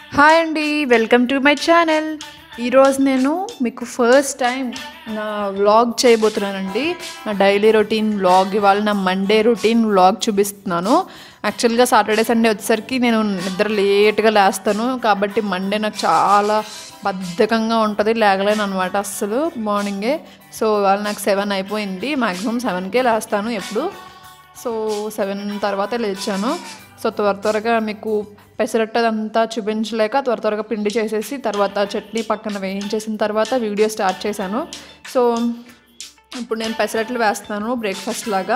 Hi అండి welcome to my channel ఈరోజు నేను మీకు ఫస్ట్ టైం నా వ్లాగ్ చేయబోతున్నానండి నా డైలీ రొటీన్ వ్లాగ్ ఇవాళ నా మండే రొటీన్ వ్లాగ్ చూపిస్తున్నాను యాక్చువల్గా సాటర్డే సండే వచ్చేసరికి నేను నిద్ర లేట్గా లేస్తాను కాబట్టి మండే నాకు చాలా బద్ధకంగా ఉంటుంది లేగలేను అనమాట అస్సలు మార్నింగే సో ఇవాళ నాకు సెవెన్ అయిపోయింది మ్యాక్సిమం సెవెన్కే లేస్తాను ఎప్పుడు సో సెవెన్ తర్వాతే లేచాను సో త్వర త్వరగా మీకు పెసరట్టు అదంతా చూపించలేక త్వర త్వరగా పిండి చేసేసి తర్వాత చట్నీ పక్కన వేయించేసిన తర్వాత వీడియో స్టార్ట్ చేశాను సో ఇప్పుడు నేను పెసరట్లు వేస్తాను బ్రేక్ఫాస్ట్ లాగా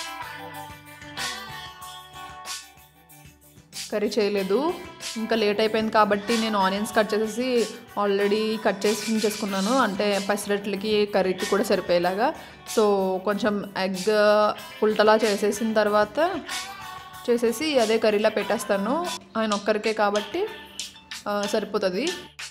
కర్రీ చేయలేదు ఇంకా లేట్ అయిపోయింది కాబట్టి నేను ఆనియన్స్ కట్ చేసేసి ఆల్రెడీ కట్ చేసి ఉంచేసుకున్నాను అంటే పెసరట్లకి కర్రీకి కూడా సరిపోయేలాగా సో కొంచెం ఎగ్ పుల్టలా చేసేసిన తర్వాత చేసేసి అదే కర్రీలా పెట్టేస్తాను ఆయన ఒక్కరికే కాబట్టి ఆ, సరిపోతుంది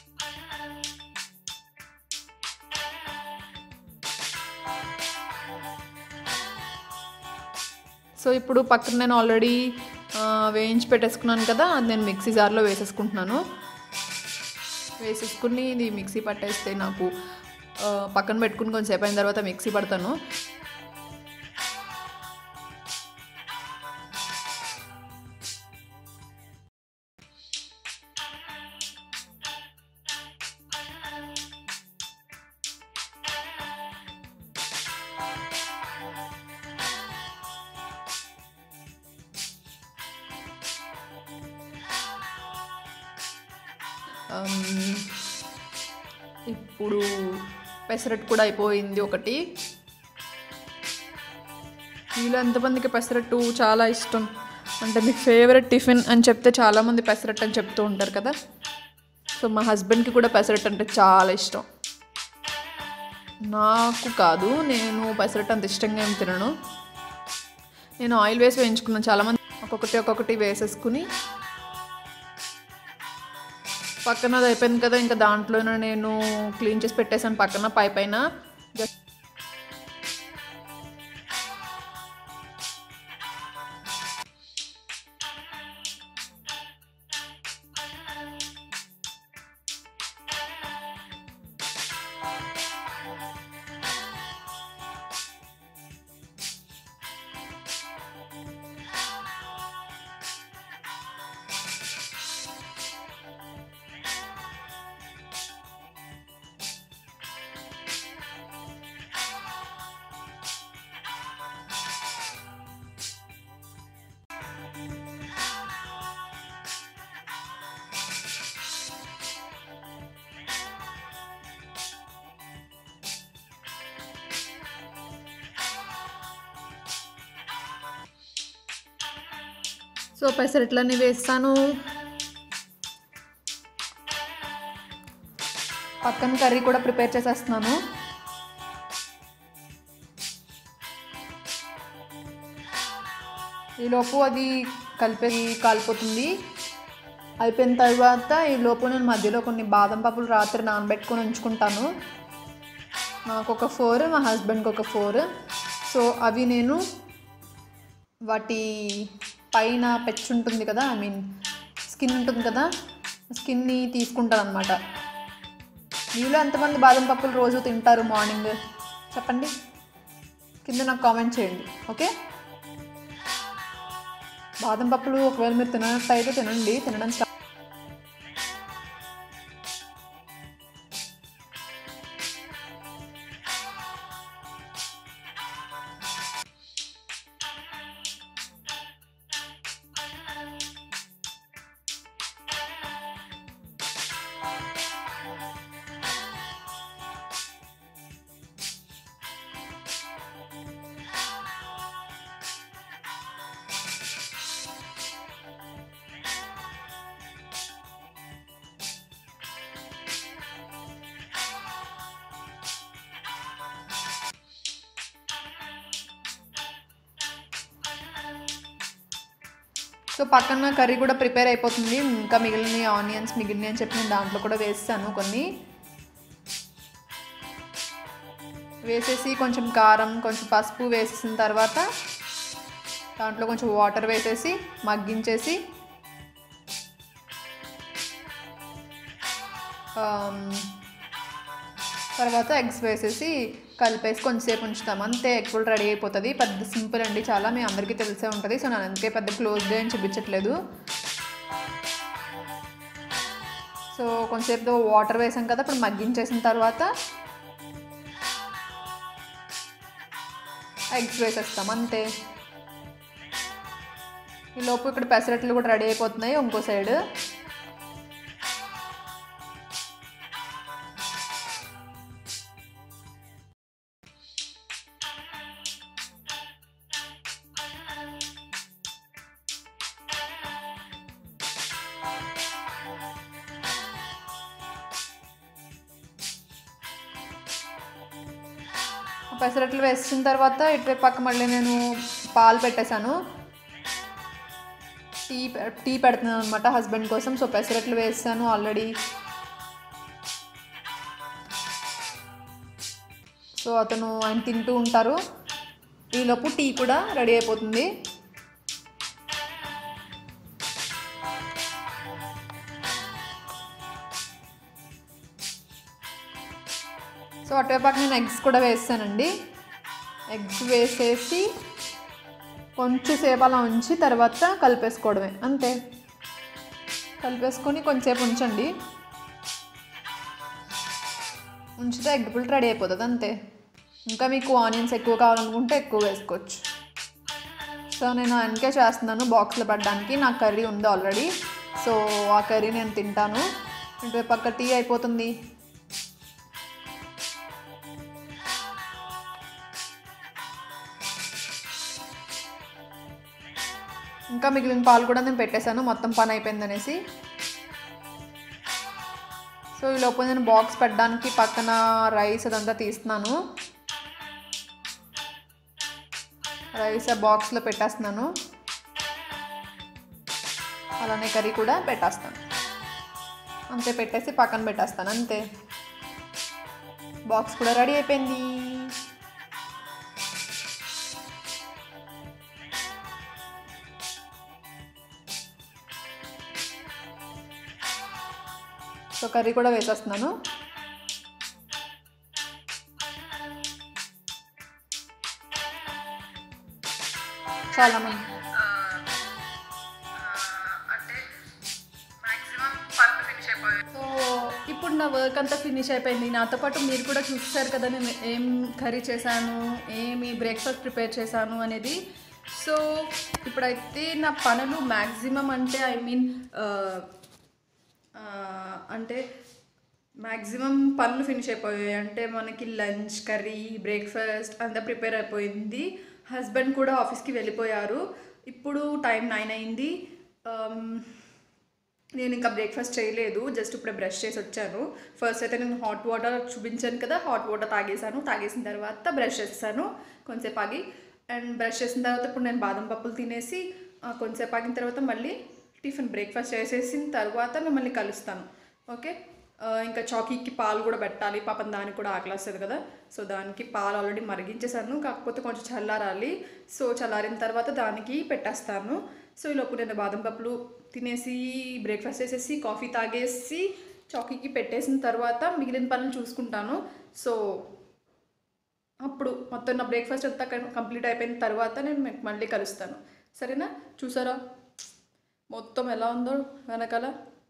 సో ఇప్పుడు పక్కన నేను ఆల్రెడీ వేయించి పెట్టేసుకున్నాను కదా అది నేను మిక్సీ జార్లో వేసేసుకుంటున్నాను వేసేసుకుని ఇది మిక్సీ పట్టేస్తే నాకు ఆ, పక్కన పెట్టుకుని కొంచెంసేపు అయిన తర్వాత మిక్సీ పడతాను ఆమ్, ఇప్పుడు పెసరట్టు కూడా అయిపోయింది ఒకటి మీలో ఎంతమందికి పెసరట్టు చాలా ఇష్టం అంటే మీ ఫేవరెట్ టిఫిన్ అని చెప్తే చాలామంది పెసరట్టు అని చెప్తూ ఉంటారు కదా సో మా హస్బెండ్కి కూడా పెసరట్టు అంటే చాలా ఇష్టం నాకు కాదు నేను పెసరట్టు అంత ఇష్టంగా ఏం తినను నేను ఆయిల్ వేసి వేయించుకున్నాను చాలామంది ఒక్కొక్కటి ఒక్కొక్కటి వేసేసుకుని పక్కన అది అయిపోయింది కదా ఇంకా దాంట్లోనే నేను క్లీన్ చేసి పెట్టేసాను పక్కన పై పైన జస్ట్ సో పెసరట్లన్నీ వేస్తాను పక్కన కర్రీ కూడా ప్రిపేర్ చేసేస్తున్నాను ఈలోపు అది కలిపి కాలిపోతుంది అయిపోయిన తర్వాత ఈ లోపు నేను మధ్యలో కొన్ని బాదం పప్పులు రాత్రి నానబెట్టుకొని ఉంచుకుంటాను నాకు ఒక ఫోర్ మా హస్బెండ్కి ఒక ఫోర్ సో అవి నేను వాటి పైన పెచ్చు ఉంటుంది కదా ఐ మీన్ స్కిన్ ఉంటుంది కదా స్కిన్ని తీసుకుంటాను అనమాట మీలో ఎంతమంది బాదం పప్పులు రోజు తింటారు మార్నింగ్ చెప్పండి కింద నాకు కామెంట్ చేయండి ఓకే బాదం పప్పులు ఒకవేళ మీరు తినట్టయితే తినండి తినడం స్టార్ట్ సో పక్కన కర్రీ కూడా ప్రిపేర్ అయిపోతుంది ఇంకా మిగిలిన ఆనియన్స్ మిగిలిన అని చెప్పి నేను దాంట్లో కూడా వేస్తాను కొన్ని వేసేసి కొంచెం కారం కొంచెం పసుపు వేసేసిన తర్వాత దాంట్లో కొంచెం వాటర్ వేసేసి మగ్గించేసి ఆమ్, తర్వాత ఎగ్స్ వేసేసి కలిపేసి కొంచెంసేపు ఉంచుతాం అంతే ఎగ్ పుల్ రెడీ అయిపోతుంది పెద్ద సింపుల్ అండి చాలా మీ అందరికీ తెలిసే ఉంటుంది సో నేను అందుకే పెద్ద క్లోజ్గా ఏం చూపించట్లేదు సో కొంచెంసేపు వాటర్ వేసాం కదా ఇప్పుడు మగ్గించేసిన తర్వాత ఎగ్స్ వేసేస్తాం అంతే ఈ లోపు ఇక్కడ పెసరట్లు కూడా రెడీ అయిపోతున్నాయి ఇంకో సైడ్ పెసరట్లు వేసిన తర్వాత ఇటువైపు పక్క మళ్ళీ నేను పాలు పెట్టేశాను టీ పె- టీ పెడుతున్నాను అనమాట హస్బెండ్ కోసం సో పెసరట్లు వేసాను ఆల్రెడీ సో అతను ఆయన తింటూ ఉంటారు ఈలోపు టీ కూడా రెడీ అయిపోతుంది సో అటువైపు నేను ఎగ్స్ కూడా వేసానండి ఎగ్స్ వేసేసి కొంచెం సేపు అలా ఉంచి తర్వాత కలిపేసుకోవడమే అంతే కలిపేసుకొని కొంచెంసేపు ఉంచండి ఉంచితే ఎగ్ పుల్ రెడీ అయిపోతుంది అంతే ఇంకా మీకు ఆనియన్స్ ఎక్కువ కావాలనుకుంటే ఎక్కువ వేసుకోవచ్చు సో నేను ఆయనకే చేస్తున్నాను బాక్స్లో పెట్టడానికి నాకు కర్రీ ఉంది ఆల్రెడీ సో ఆ కర్రీ నేను తింటాను ఇటువైపు పక్క టీ అయిపోతుంది ఇంకా మిగిలిన పాలు కూడా నేను పెట్టేశాను మొత్తం పని అయిపోయిందనేసి సో ఈ లోపు నేను బాక్స్ పెట్టడానికి పక్కన రైస్ అదంతా తీస్తున్నాను రైస్ ఆ బాక్స్లో పెట్టేస్తున్నాను అలానే కర్రీ కూడా పెట్టేస్తాను అంతే పెట్టేసి పక్కన పెట్టేస్తాను అంతే బాక్స్ కూడా రెడీ అయిపోయింది సో కర్రీ కూడా వేసేస్తున్నాను చాలా మంది సో ఇప్పుడు నా వర్క్ అంతా ఫినిష్ అయిపోయింది నాతో పాటు మీరు కూడా చూసారు కదా నేను ఏం కర్రీ చేశాను ఏమి బ్రేక్ఫాస్ట్ ప్రిపేర్ చేశాను అనేది సో ఇప్పుడైతే నా పనులు మ్యాక్సిమం అంటే ఐ మీన్ అంటే మ్యాక్సిమం పనులు ఫినిష్ అయిపోయాయి అంటే మనకి లంచ్ కర్రీ బ్రేక్ఫాస్ట్ అంతా ప్రిపేర్ అయిపోయింది హస్బెండ్ కూడా ఆఫీస్కి వెళ్ళిపోయారు ఇప్పుడు టైం నైన్ అయింది Um, నేను ఇంకా బ్రేక్ఫాస్ట్ చేయలేదు జస్ట్ ఇప్పుడే బ్రష్ చేసి వచ్చాను ఫస్ట్ అయితే నేను హాట్ వాటర్ చూపించాను కదా హాట్ వాటర్ తాగేసాను తాగేసిన తర్వాత బ్రష్ చేస్తాను కొంచెంసేపు ఆగి అండ్ బ్రష్ చేసిన తర్వాత ఇప్పుడు నేను బాదం పప్పులు తినేసి ఆ, కొంచెంసేపు ఆగిన తర్వాత మళ్ళీ టిఫిన్ బ్రేక్ఫాస్ట్ చేసేసిన తర్వాత మిమ్మల్ని కలుస్తాను ఓకే ఆ, ఇంకా చాకీకి పాలు కూడా పెట్టాలి పాపం దానికి కూడా ఆకలిస్తుంది కదా సో దానికి పాలు ఆల్రెడీ మరిగించేసాను కాకపోతే కొంచెం చల్లారాలి సో చల్లారిన తర్వాత దానికి పెట్టేస్తాను సో ఈలోపు నేను బాదం పప్పులు తినేసి బ్రేక్ఫాస్ట్ చేసేసి కాఫీ తాగేసి చాకీకి పెట్టేసిన తర్వాత మిగిలిన పనులు చూసుకుంటాను సో అప్పుడు మొత్తం నా బ్రేక్ఫాస్ట్ అంతా కంప్లీట్ అయిపోయిన తర్వాత నేను మీకు మళ్ళీ కలుస్తాను సరేనా చూసారా మొత్తం ఎలా ఉందో వెనకాల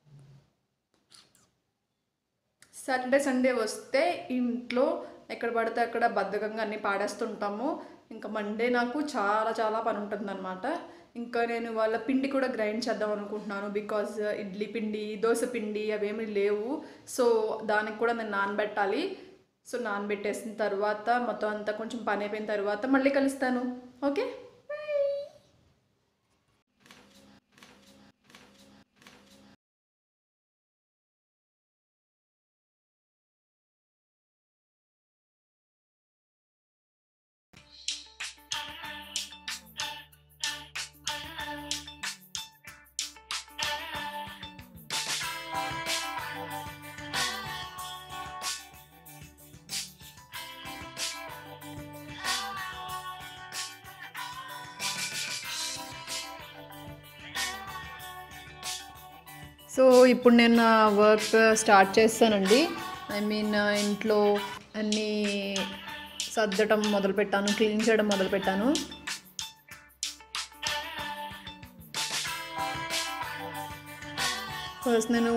సాటర్డే సండే వస్తే ఇంట్లో ఎక్కడ పడితే అక్కడ బద్ధకంగా అన్నీ పాడేస్తుంటాము ఇంకా మండే నాకు చాలా చాలా పని ఉంటుందన్నమాట ఇంకా నేను వాళ్ళ పిండి కూడా గ్రైండ్ చేద్దాం అనుకుంటున్నాను బికాజ్ ఇడ్లీ పిండి దోశ పిండి అవేమీ లేవు సో దానికి కూడా నేను నానబెట్టాలి సో నానబెట్టేసిన తర్వాత మొత్తం అంతా కొంచెం పని అయిపోయిన తర్వాత మళ్ళీ కలుస్తాను ఓకే సో ఇప్పుడు నేను నా వర్క్ స్టార్ట్ చేస్తానండి ఐ మీన్ ఇంట్లో అన్నీ సర్దటం మొదలుపెట్టాను క్లీన్ చేయడం మొదలుపెట్టాను ఫస్ట్ నేను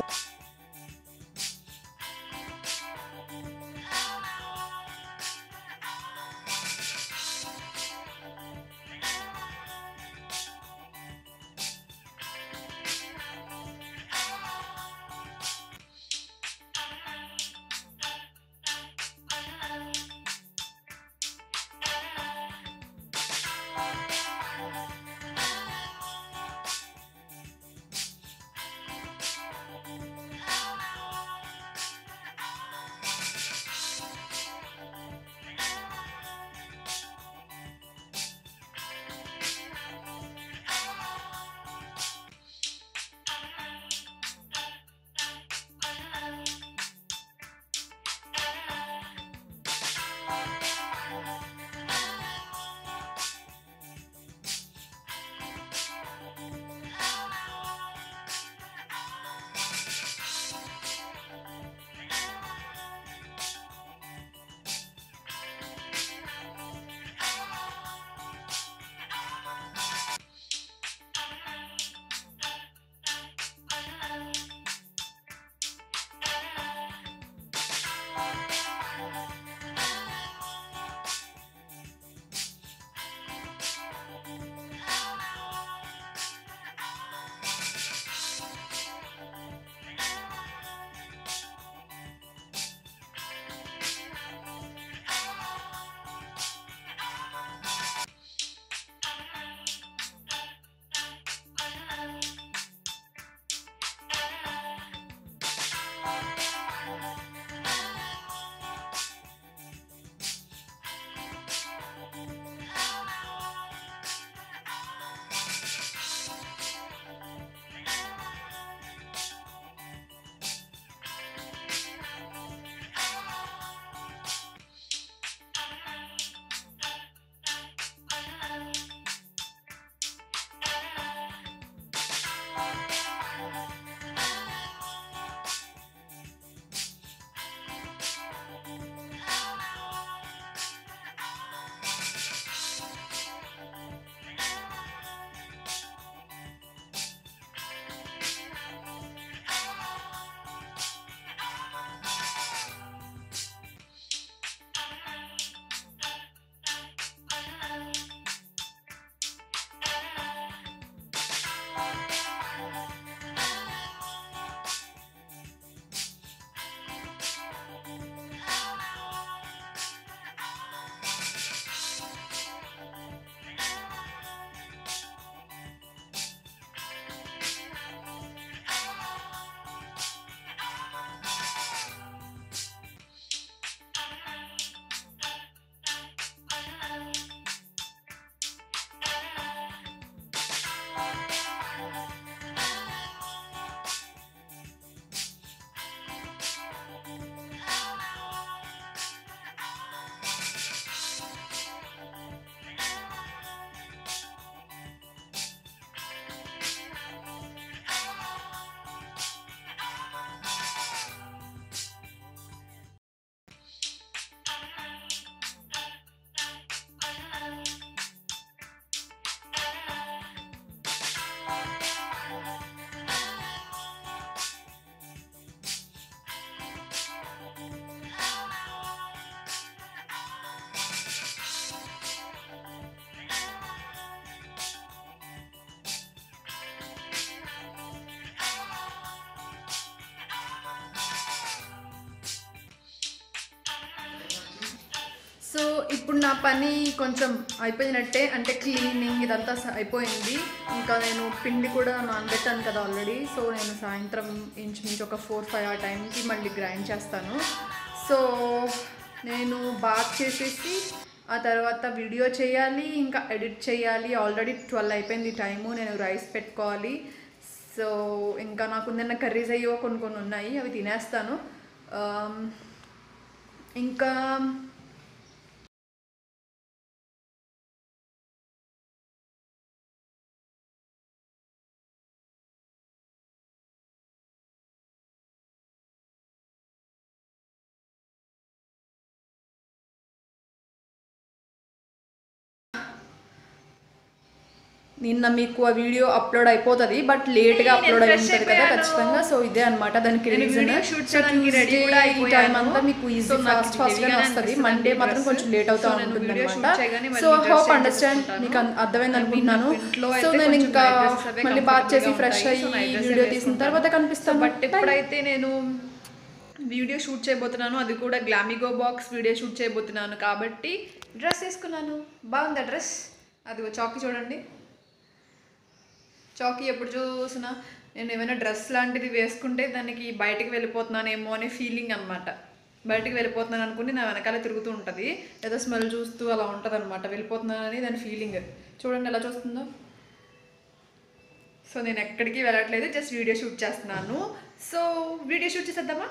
సో ఇప్పుడు నా పని కొంచెం అయిపోయినట్టే అంటే క్లీనింగ్ ఇదంతా స- అయిపోయింది ఇంకా నేను పిండి కూడా నానబెట్టాను కదా ఆల్రెడీ సో నేను సాయంత్రం ఇంచుమించు ఒక ఫోర్ ఫైవ్ ఆ టైంకి మళ్ళీ గ్రైండ్ చేస్తాను సో నేను బాత్ చేసేసి ఆ తర్వాత వీడియో చేయాలి ఇంకా ఎడిట్ చేయాలి ఆల్రెడీ ట్వెల్వ్ అయిపోయింది టైము నేను రైస్ పెట్టుకోవాలి సో ఇంకా నాకు నిన్న కర్రీస్ అయ్యో కొన్ని కొన్ని ఉన్నాయి అవి తినేస్తాను ఆమ్, ఇంకా నిన్న మీకు ఆ వీడియో అప్లోడ్ అయిపోతుంది బట్ లేట్గా అప్లోడ్ అయి ఉంటుంది కదా ఖచ్చితంగా సో ఇదే అనమాట దానికి రీజన్ ఈ టైం అంతా మీకు ఈజీ ఫాస్ట్ ఫాస్ట్ గానే వస్తుంది మండే మాత్రం కొంచెం లేట్ అవుతా ఉంటుంది అనమాట సో హోప్ అండర్స్టాండ్ మీకు అన్- అర్థమైంది అనుకుంటున్నాను సో నేను ఇంకా మళ్ళీ బాత్ చేసి ఫ్రెష్ అయ్యి వీడియో తీసిన తర్వాత కనిపిస్తాను బట్ ఎప్పుడైతే నేను వీడియో షూట్ చేయబోతున్నాను అది కూడా గ్లామిగో బాక్స్ వీడియో షూట్ చేయబోతున్నాను కాబట్టి డ్రెస్ వేసుకున్నాను బాగుందా డ్రెస్ అది చాకీ చూడండి చాకీ ఎప్పుడు చూసినా నేను ఏమైనా డ్రెస్ లాంటిది వేసుకుంటే దానికి బయటికి వెళ్ళిపోతున్నానేమో అనే ఫీలింగ్ అనమాట బయటికి వెళ్ళిపోతున్నాను అనుకుని నా వెనకాల తిరుగుతూ ఉంటుంది ఏదో స్మెల్ చూస్తూ అలా ఉంటుంది అనమాట వెళ్ళిపోతున్నానని దాని ఫీలింగ్ చూడండి ఎలా చూస్తుందో సో నేను ఎక్కడికి వెళ్ళట్లేదు జస్ట్ వీడియో షూట్ చేస్తున్నాను సో వీడియో షూట్ చేసేద్దామా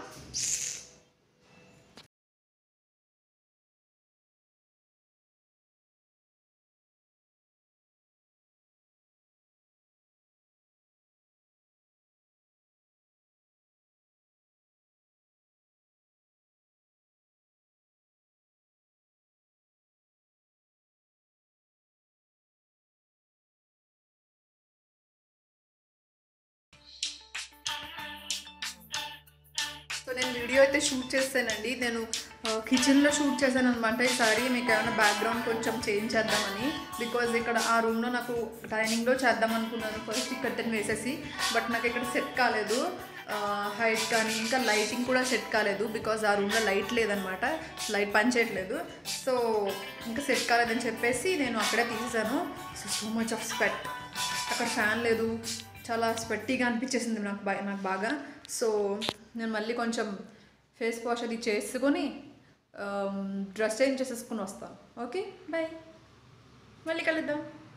సో నేను వీడియో అయితే షూట్ చేస్తానండి నేను కిచెన్లో షూట్ చేశాను అనమాట ఈసారి మీకు ఏమైనా బ్యాక్గ్రౌండ్ కొంచెం చేంజ్ చేద్దామని బికాజ్ ఇక్కడ ఆ రూమ్లో నాకు డైనింగ్లో చేద్దాం అనుకున్నాను ఫస్ట్ కర్టెన్ వేసేసి బట్ నాకు ఇక్కడ సెట్ కాలేదు హైట్ కానీ ఇంకా లైటింగ్ కూడా సెట్ కాలేదు బికాజ్ ఆ రూమ్లో లైట్ లేదనమాట లైట్ పనిచేయట్లేదు సో ఇంకా సెట్ కాలేదని చెప్పేసి నేను అక్కడే తీసేసాను so so much of sweat అక్కడ ఫ్యాన్ లేదు చాలా స్వెట్టీగా అనిపించేసింది నాకు బా నాకు బాగా సో నేను మళ్ళీ కొంచెం ఫేస్ వాష్ అది చేసుకొని డ్రెస్ చేంజ్ చేసేసుకుని వస్తాను ఓకే బాయ్ మళ్ళీ కలుద్దాం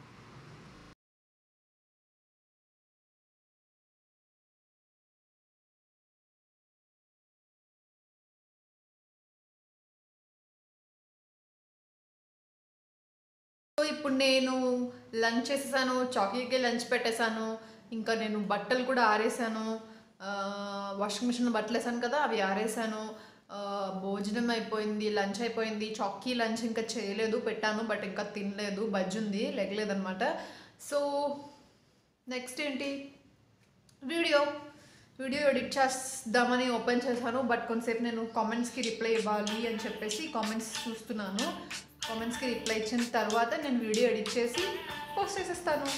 సో ఇప్పుడు నేను లంచ్ చేసేసాను చాకీకి లంచ్ పెట్టేశాను ఇంకా నేను బట్టలు కూడా ఆరేసాను ఆ, వాషింగ్ మిషన్లో బట్టలు వేసాను కదా అవి ఆరేసాను ఆ, భోజనం అయిపోయింది లంచ్ అయిపోయింది చాకీ లంచ్ ఇంకా చేయలేదు పెట్టాను బట్ ఇంకా తినలేదు బజ్జి ఉంది లెగలేదనమాట సో నెక్స్ట్ ఏంటి వీడియో వీడియో ఎడిట్ చేద్దామని ఓపెన్ చేశాను బట్ కొంతసేపు నేను కామెంట్స్కి రిప్లై ఇవ్వాలి అని చెప్పేసి కామెంట్స్ చూస్తున్నాను కామెంట్స్కి రిప్లై ఇచ్చిన తర్వాత నేను వీడియో ఎడిట్ చేసి పోస్ట్ చేసేస్తాను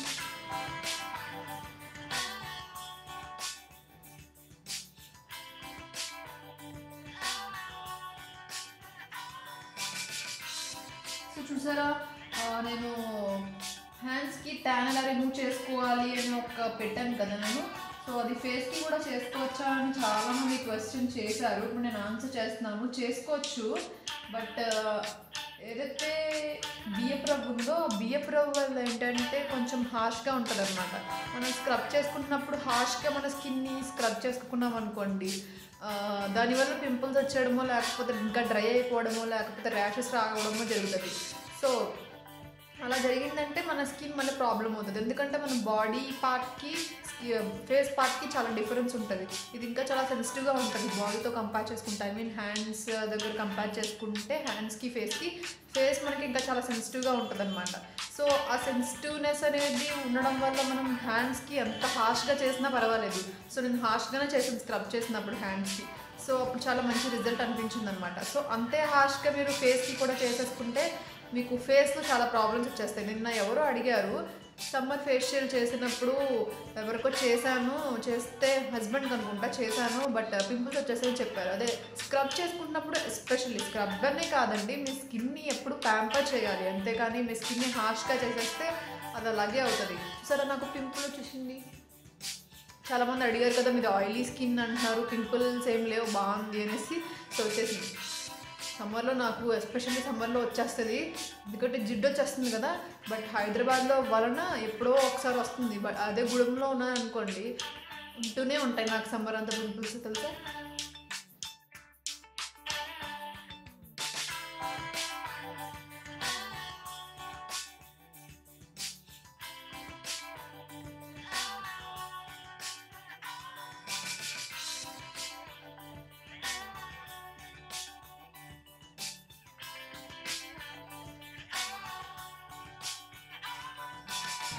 సో చూసారా ఆ, నేను హ్యాండ్స్కి ట్యాన్ ఎలా రిమూవ్ చేసుకోవాలి అని ఒక పెట్టాను కదా నేను సో అది ఫేస్కి కూడా చేసుకోవచ్చా అని చాలామంది క్వశ్చన్ చేశారు ఇప్పుడు నేను ఆన్సర్ చేస్తున్నాను చేసుకోవచ్చు బట్ ఏదైతే బియ్యపు రవ్వ ఉందో ఆ బియ్యపు రవ్వ వల్ల ఏంటంటే కొంచెం హార్ష్గా ఉంటుంది అనమాట మనం స్క్రబ్ చేసుకుంటున్నప్పుడు హార్ష్గా మన స్కిన్ని స్క్రబ్ చేసుకున్నాం అనుకోండి ఆ, దానివల్ల పింపుల్స్ వచ్చేయడమో లేకపోతే ఇంకా డ్రై అయిపోవడమో లేకపోతే ర్యాషెస్ రావడమో జరుగుతుంది సో అలా జరిగిందంటే మన స్కిన్ మళ్ళీ ప్రాబ్లం అవుతుంది ఎందుకంటే మన బాడీ పార్ట్కి ఫేస్ పార్ట్కి చాలా డిఫరెన్స్ ఉంటుంది ఇది ఇంకా చాలా సెన్సిటివ్గా ఉంటుంది బాడీతో కంపేర్ చేసుకుంటే ఐ మీన్ హ్యాండ్స్ దగ్గర కంపేర్ చేసుకుంటే హ్యాండ్స్కి ఫేస్కి ఫేస్ మనకి ఇంకా చాలా సెన్సిటివ్గా ఉంటుంది అనమాట సో ఆ సెన్సిటివ్నెస్ అనేది ఉండడం వల్ల మనం హ్యాండ్స్కి ఎంత హార్ష్గా చేసినా పర్వాలేదు సో నేను హార్ష్గానే చేసాను స్క్రబ్ చేసినప్పుడు హ్యాండ్స్కి సో అప్పుడు చాలా మంచి రిజల్ట్ అనిపించింది అనమాట సో అంతే హార్ష్గా మీరు ఫేస్కి కూడా చేసేసుకుంటే మీకు ఫేస్లో చాలా ప్రాబ్లమ్స్ వచ్చేస్తాయి నిన్న ఎవరో అడిగారు సమ్మర్ ఫేషియల్ చేసినప్పుడు ఎవరికో చేశాను చేస్తే హస్బెండ్ అనుకుంటా చేశాను బట్ పింపుల్స్ వచ్చేసాయని చెప్పారు అదే స్క్రబ్ చేసుకున్నప్పుడు ఎస్పెషల్లీ స్క్రబ్ అనే కాదండి మీ స్కిన్ని ఎప్పుడు ప్యాంపర్ చేయాలి అంతేకాని మీ స్కిన్ని హార్ష్గా చేసేస్తే అది అలాగే అవుతుంది సరే నాకు పింపుల్ వచ్చేసింది చాలామంది అడిగారు కదా మీది ఆయిలీ స్కిన్ అంటున్నారు పింపుల్స్ ఏం లేవు బాగుంది అనేసి సో వచ్చేసింది సమ్మర్లో నాకు ఎస్పెషల్లీ సమ్మర్లో వచ్చేస్తుంది ఎందుకంటే జిడ్డు వచ్చేస్తుంది కదా బట్ హైదరాబాద్లో వలన ఎప్పుడో ఒకసారి వస్తుంది బట్ అదే గూడెంలో ఉన్నాను అనుకోండి ఉంటూనే ఉంటాయి నాకు సమ్మర్ అంతా పింపుల్స్ తెలుసా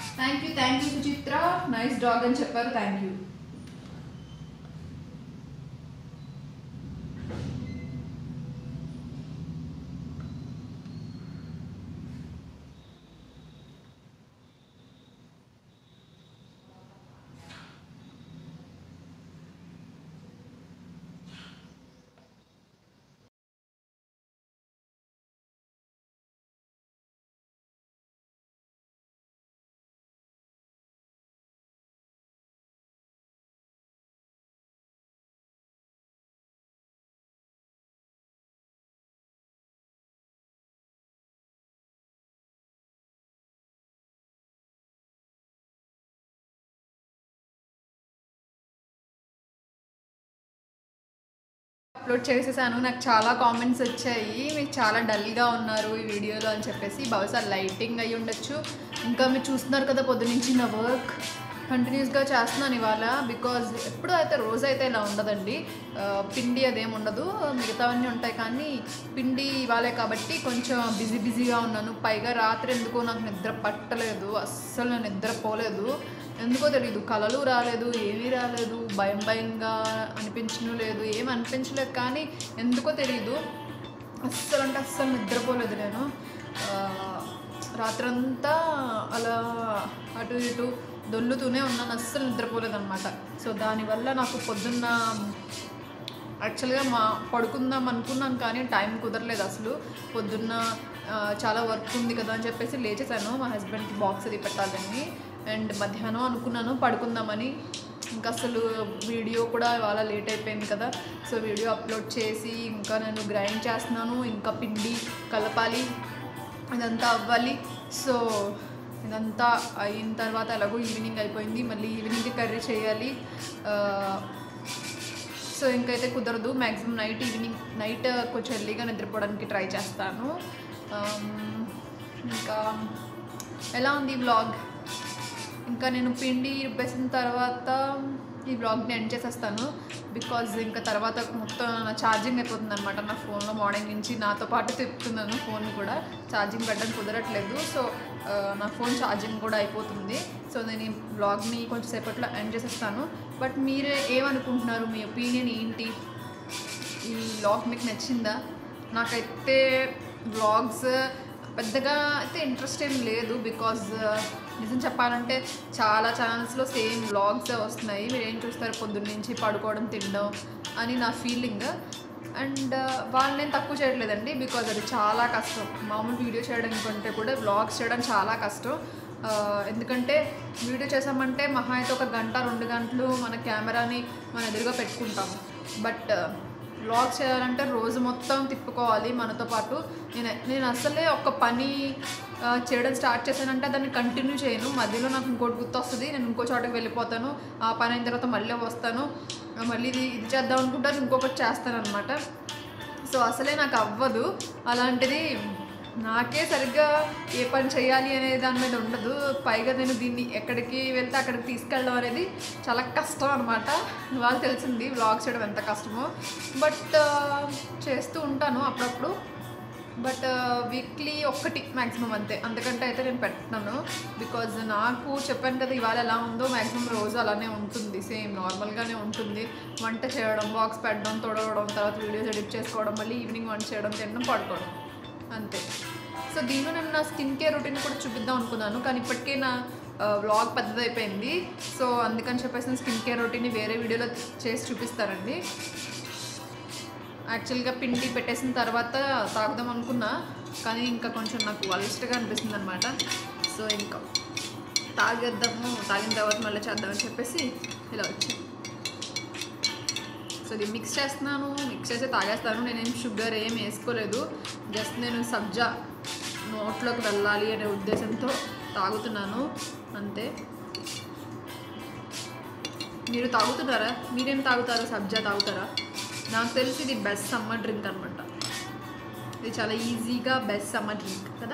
thank you thank you Suchitra nice dog అని చెప్పారు థ్యాంక్ యూ అప్లోడ్ చేసేసాను నాకు చాలా కామెంట్స్ వచ్చాయి మీకు చాలా డల్గా ఉన్నారు ఈ వీడియోలో అని చెప్పేసి బహుశా లైటింగ్ అయి ఉండొచ్చు ఇంకా మీరు చూస్తున్నారు కదా పొద్దు నుంచి నా వర్క్ కంటిన్యూస్గా చేస్తున్నాను ఇవాళ బికాజ్ ఎప్పుడు అయితే రోజు అయితే ఇలా ఉండదండి ఆ, పిండి అదేం ఉండదు మిగతావన్నీ ఉంటాయి కానీ పిండి ఇవాళే కాబట్టి కొంచెం బిజీ బిజీగా ఉన్నాను పైగా రాత్రి ఎందుకో నాకు నిద్ర పట్టలేదు అస్సలు నేను నిద్రపోలేదు ఎందుకో తెలియదు కలలు రాలేదు ఏమీ రాలేదు భయం భయంగా అనిపించను లేదు ఏం అనిపించలేదు కానీ ఎందుకో తెలియదు అస్సలు అంటే అస్సలు నిద్రపోలేదు నేను ఆ, రాత్రంతా అలా అటు ఇటు దొల్లుతూనే ఉన్నాను అస్సలు నిద్రపోలేదు అనమాట సో దానివల్ల నాకు పొద్దున్న యాక్చువల్గా మా పడుకుందాం అనుకున్నాను కానీ టైం కుదరలేదు అసలు పొద్దున్న ఆ, చాలా వర్క్ ఉంది కదా అని చెప్పేసి లేచేసాను మా హస్బెండ్కి బాక్స్ అది పెట్టాలని అండ్ మధ్యాహ్నం అనుకున్నాను పడుకుందామని ఇంకా అసలు వీడియో కూడా ఇవాళ లేట్ అయిపోయింది కదా సో వీడియో అప్లోడ్ చేసి ఇంకా నేను గ్రైండ్ చేస్తున్నాను ఇంకా పిండి కలపాలి ఇదంతా అవ్వాలి సో ఇదంతా అయిన తర్వాత ఎలాగో ఈవినింగ్ అయిపోయింది మళ్ళీ ఈవినింగ్కి కర్రీ చేయాలి ఆ, సో ఇంకైతే కుదరదు మ్యాక్సిమం నైట్ ఈవినింగ్ నైట్ కొంచెం ఎర్లీగా నిద్రపోవడానికి ట్రై చేస్తాను ఆమ్, ఇంకా ఎలా ఉంది బ్లాగ్ ఇంకా నేను పిండి రుబ్బేసిన తర్వాత ఈ బ్లాగ్ని ఎండ్ చేసేస్తాను బికాజ్ ఇంకా తర్వాత మొత్తం నా ఛార్జింగ్ అయిపోతుంది అనమాట నా ఫోన్లో మార్నింగ్ నుంచి నాతో పాటు తిప్పుతున్నాను ఫోన్ కూడా ఛార్జింగ్ పెట్టడం కుదరట్లేదు సో ఆ, నా ఫోన్ ఛార్జింగ్ కూడా అయిపోతుంది సో నేను ఈ బ్లాగ్ని కొంచెం సేపట్లో ఎండ్ చేసేస్తాను బట్ మీరు ఏమనుకుంటున్నారు మీ ఒపీనియన్ ఏంటి ఈ వ్లాగ్ మీకు నచ్చిందా నాకైతే వ్లాగ్స్ పెద్దగా అయితే ఇంట్రెస్ట్ ఏం లేదు బికాజ్ నిజం చెప్పాలంటే చాలా ఛానల్స్లో సేమ్ వ్లాగ్స్ వస్తున్నాయి మీరు ఏం చూస్తారు పొద్దున్న నుంచి పడుకోవడం తినడం అని నా ఫీలింగ్ అండ్ వాళ్ళు నేను తక్కువ చేయట్లేదండి బికాజ్ అది చాలా కష్టం మామూలు వీడియో చేయడం కంటే కూడా వ్లాగ్స్ చేయడం చాలా కష్టం ఆ, ఎందుకంటే వీడియో చేసామంటే మహా అయితే ఒక గంట రెండు గంటలు మన కెమెరాని మన ఎదురుగా పెట్టుకుంటాము బట్ వ్లాగ్ చేయాలంటే రోజు మొత్తం తిప్పుకోవాలి మనతో పాటు నేను నేను అసలే ఒక పని ఆ, చేయడం స్టార్ట్ చేశానంటే దాన్ని కంటిన్యూ చేయను మధ్యలో నాకు ఇంకోటి గుర్తొస్తుంది నేను ఇంకో చోటకి వెళ్ళిపోతాను ఆ పని అయిన తర్వాత మళ్ళీ వస్తాను ఆ, మళ్ళీ ఇది ఇది చేద్దాం అనుకుంటాను ఇంకొకటి చేస్తాను అనమాట సో అసలే నాకు అవ్వదు అలాంటిది నాకే సరిగ్గా ఏ పని చేయాలి అనే దాని మీద ఉండదు పైగా నేను దీన్ని ఎక్కడికి వెళ్తే అక్కడికి తీసుకెళ్ళడం అనేది చాలా కష్టం అనమాట వాళ్ళు తెలిసింది వ్లాగ్ చేయడం ఎంత కష్టమో బట్ చేస్తూ ఉంటాను అప్పుడప్పుడు బట్ వీక్లీ ఒక్కటి మ్యాక్సిమం అంతే అంతకంటే అయితే నేను పెట్టినాను బికాజ్ నాకు చెప్పాను కదా ఇవాళ ఎలా ఉందో మ్యాక్సిమం రోజు అలానే ఉంటుంది సేమ్ నార్మల్గానే ఉంటుంది వంట చేయడం బాక్స్ పెట్టడం తొడవడం తర్వాత వీడియోస్ ఎడిట్ చేసుకోవడం మళ్ళీ ఈవినింగ్ వంట చేయడం తినడం పడుకోవడం అంతే సో దీనిలో నేను నా స్కిన్ కేర్ రొటీన్ కూడా చూపిద్దాం అనుకున్నాను కానీ ఇప్పటికే నా వ్లాగ్ పెద్దదైపోయింది సో అందుకని చెప్పేసి నేను స్కిన్ కేర్ రొటీన్ని వేరే వీడియోలో చేసి చూపిస్తానండి యాక్చువల్గా పిండి పెట్టేసిన తర్వాత తాగుదాం అనుకున్నా కానీ ఇంకా కొంచెం నాకు వలిస్ట్గా అనిపిస్తుంది అనమాట సో ఇంకా తాగేద్దాము తాగిన తర్వాత మళ్ళీ చేద్దామని చెప్పేసి ఇలా వచ్చాను సో ఇది మిక్స్ చేస్తున్నాను మిక్స్ చేసి తాగేస్తాను నేనేం షుగర్ ఏం వేసుకోలేదు జస్ట్ నేను సబ్జా నోట్లోకి వెళ్ళాలి అనే ఉద్దేశంతో తాగుతున్నాను అంతే మీరు తాగుతున్నారా మీరేం తాగుతారు సబ్జా తాగుతారా నాకు తెలిసి ఇది బెస్ట్ సమ్మర్ డ్రింక్ అనమాట ఇది చాలా ఈజీగా బెస్ట్ సమ్మర్ డ్రింక్ కదా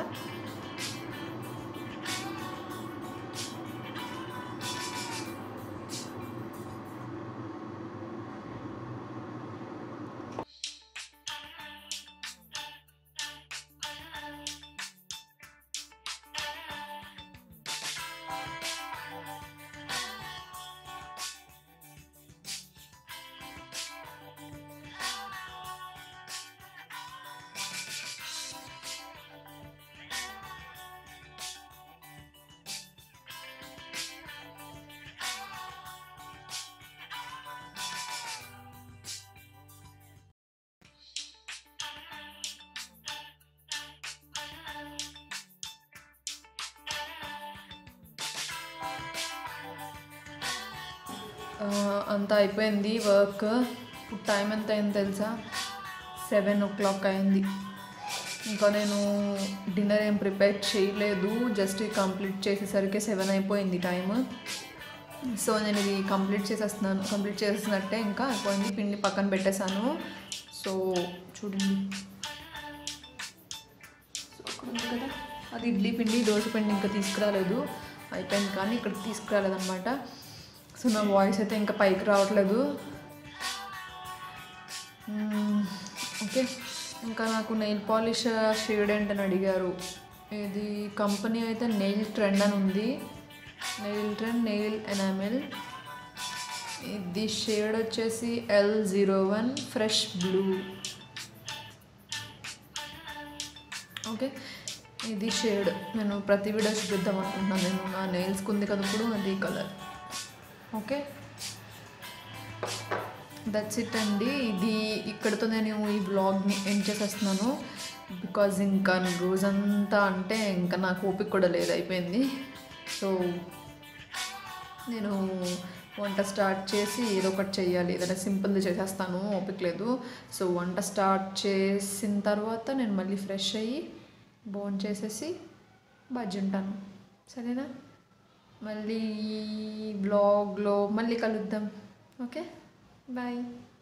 ఆ, అంతా అయిపోయింది వర్క్ ఇప్పుడు టైం ఎంత అయింది తెలుసా సెవెన్ ఓ క్లాక్ అయింది ఇంకా నేను డిన్నర్ ఏం ప్రిపేర్ చేయలేదు జస్ట్ కంప్లీట్ చేసేసరికి సెవెన్ అయిపోయింది టైం సో నేను ఇది కంప్లీట్ చేసేస్తున్నాను కంప్లీట్ చేసేసినట్టే ఇంకా అయిపోయింది పిండి పక్కన పెట్టేశాను సో చూడండి సో అక్కడ ఉంది కదా అది ఇడ్లీ పిండి దోశ పిండి ఇంకా తీసుకురాలేదు అయిపోయింది కానీ ఇక్కడికి తీసుకురాలేదన్నమాట సో నా వాయిస్ అయితే ఇంకా పైకి రావట్లేదు మ్మ్. ఓకే ఇంకా నాకు నెయిల్ పాలిష్ షేడ్ ఏంటని అడిగారు ఇది కంపెనీ అయితే నెయిల్ ట్రెండ్ అని ఉంది నెయిల్ ట్రెండ్ నెయిల్ ఎనామిల్ ఇది షేడ్ వచ్చేసి L zero one fresh blue okay ఇది షేడ్ నేను ప్రతి వీడియో చూపిద్దాం అనుకుంటున్నాను నేను నా నెయిల్స్కి ఉంది కదా ఇప్పుడు అది కలర్ ఓకే దట్స్ ఇట్ అండి ఇది ఇక్కడితో నేను ఈ బ్లాగ్ని ఎండ్ చేసేస్తున్నాను బికాజ్ ఇంకా రోజంతా అంటే ఇంకా నాకు ఓపిక కూడా లేదు అయిపోయింది సో నేను వంట స్టార్ట్ చేసి ఏదో ఒకటి చెయ్యాలి ఏదైనా సింపుల్ది చేసేస్తాను ఓపిక లేదు సో వంట స్టార్ట్ చేసిన తర్వాత నేను మళ్ళీ ఫ్రెష్ అయ్యి బోన్ చేసేసి బజ్జి ఉంటాను సరేనా మళ్ళీ బ్లాగ్లో మళ్ళీ కలుద్దాం ఓకే బాయ్